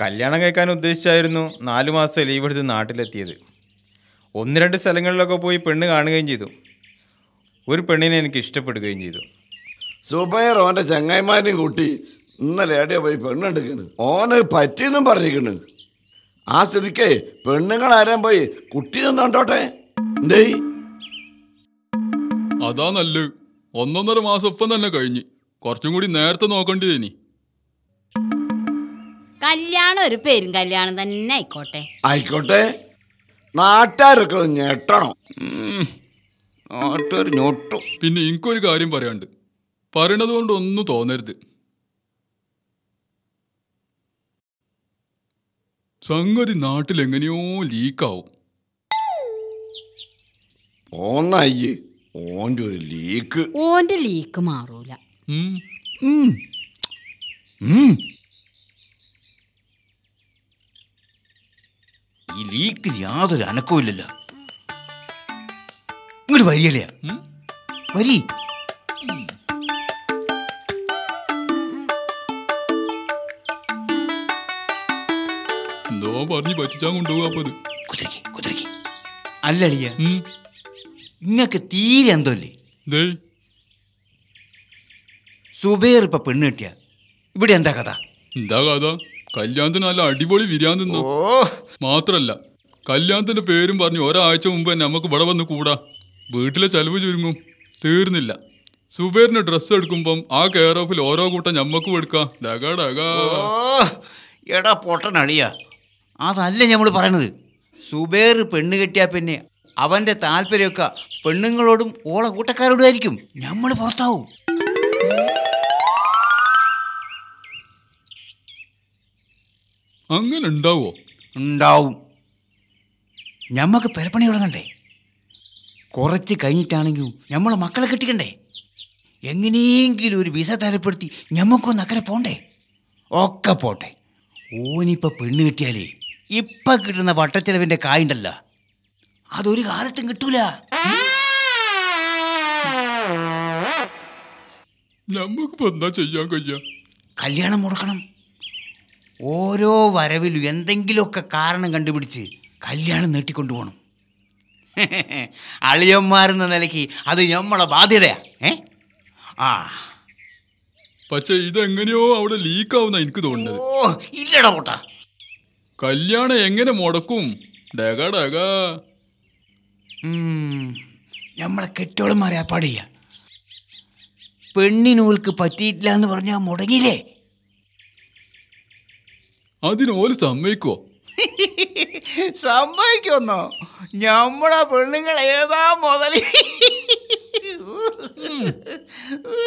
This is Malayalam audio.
കല്യാണം കഴിക്കാൻ ഉദ്ദേശിച്ചായിരുന്നു നാല് മാസം ലീവ് എടുത്ത് നാട്ടിലെത്തിയത് ഒന്ന് രണ്ട് സ്ഥലങ്ങളിലൊക്കെ പോയി പെണ്ണ് കാണുകയും ചെയ്തു ഒരു പെണ്ണിനെ എനിക്ക് ഇഷ്ടപ്പെടുകയും ചെയ്തു സുബൈർ ഓൻ്റെ ചങ്ങായിമാരെയും കൂട്ടി ഇന്നലെ എവിടെയോ പോയി പെണ്ണെടുക്കണ് ഓന് പറ്റിയെന്നും പറഞ്ഞിരിക്കണ് ആ സ്ഥിതിക്ക് പെണ്ണുങ്ങൾ ആരാൻ പോയി കുട്ടീനെ കണ്ടോട്ടെ എന്തേ അതാ നല്ലത് ഒന്നൊന്നര മാസം ഒപ്പം തന്നെ കഴിഞ്ഞ് കുറച്ചും കൂടി നേരത്തെ നോക്കേണ്ടതേനി കല്യാണം ഒരു പേരും കല്യാണം തന്നെ ആയിക്കോട്ടെ ആയിക്കോട്ടെ നാട്ടുകാരൊക്കെ ഒന്ന് ഞെട്ടണം നാട്ടൊരു ഞൊട്ടു പിന്നെ എനിക്കൊരു കാര്യം പറയാണ്ട് പറയണത് കൊണ്ട് ഒന്നും തോന്നരുത് സംഗതി നാട്ടിൽ എങ്ങനെയോ ലീക്കാവും ഓന്നയ്യ് ഓൻ്റെ ഒരു ലീക്ക് ഓന്റെ ലീക്ക് മാറൂല ഉം. ഈ ലീക്കിന് യാതൊരു അനക്കവും ഇല്ലല്ലോ ഇങ്ങോട്ട് വരിയല്ലേ ഉം. വരി എന്തോ പറഞ്ഞ് പറ്റിച്ചാൻ കൊണ്ടുപോകാ അപ്പത് കുതിരക്ക് കുതിരക്ക് അല്ലളിയ ഉം. ഇങ്ങക്ക് തീരെ എന്തോല്ലേ ദേ സുബേർ ഇപ്പൊ പെണ്ണ് കിട്ടിയ ഇവിടെ എന്താ കഥ എന്താ കഥ കല്യാണത്തിന് നല്ല അടിപൊളി വിരിയാൻ തിന്നു ഓ മാത്രല്ല കല്യാണത്തിന്റെ പേരും പറഞ്ഞ് ഒരാഴ്ച മുമ്പ് തന്നെ നമുക്ക് ഇവിടെ വന്ന് കൂടാ വീട്ടിലെ ചെലവ് ചുരുങ്ങും തീർന്നില്ല സുബേറിന് ഡ്രസ്സ് എടുക്കുമ്പം ആ കെയർ ഓഫിൽ ഓരോ കൂട്ടം ഞമ്മക്കും എടുക്കാം ഡഗ ഡഗ ഓ എടാ പൊട്ടനളിയ അതല്ല നമ്മൾ പറയണത് സുബേർ പെണ്ണ് കെട്ടിയാ പിന്നെ അവന്റെ താല്പര്യമൊക്കെ പെണ്ണുങ്ങളോടും ഓളെ കൂട്ടക്കാരോടും ആയിരിക്കും നമ്മൾ പുറത്താവും അങ്ങനെ ഉണ്ടാവോ ഉണ്ടാവും ഞമ്മക്ക് പെരപ്പണി തുടങ്ങണ്ടേ കുറച്ച് കഴിഞ്ഞിട്ടാണെങ്കിലും നമ്മളെ മക്കളെ കെട്ടിക്കണ്ടേ എങ്ങനെയെങ്കിലും ഒരു വിസ തരപ്പെടുത്തി ഞമ്മക്കൊന്ന് അക്കരെ പോണ്ടേ ഒക്കെ പോട്ടെ ഓനിപ്പോ പെണ്ണ് കിട്ടിയാലേ ഇപ്പൊ കിട്ടുന്ന വട്ടച്ചെലവിന്റെ കായുണ്ടല്ല അതൊരു കാലത്തും കിട്ടൂല ഞമ്മക്കിപ്പോ എന്താ ചെയ്യാൻ കഴിയാ കല്യാണം മുടക്കണം ഓരോ വരവിലും എന്തെങ്കിലുമൊക്കെ കാരണം കണ്ടുപിടിച്ച് കല്യാണം നീട്ടിക്കൊണ്ടുപോകണം അളിയന്മാരെന്ന നിലയ്ക്ക് അത് നമ്മളെ ബാധ്യതയാ ഏ ആ പക്ഷെ ഇതെങ്ങനെയോ അവിടെ ലീക്കാവുന്ന എനിക്ക് തോന്നുന്നത് ഓ ഇല്ലടാ കൂട്ടാ കല്യാണം എങ്ങനെ മുടക്കും ഡഗ ഡഗ ഉം, നമ്മളെ കെട്ടോളന്മാരെ അപ്പാട് ചെയ്യാ പെണ്ണിനൂൽക്ക് പറ്റിയിട്ടില്ല എന്ന് പറഞ്ഞാൽ മുടങ്ങിയില്ലേ അതിന് ഓല് സമ്മതിക്കോ സംഭവിക്കുന്നോ നമ്മളെ പെണ്ണുങ്ങൾ ഏതാ മുതൽ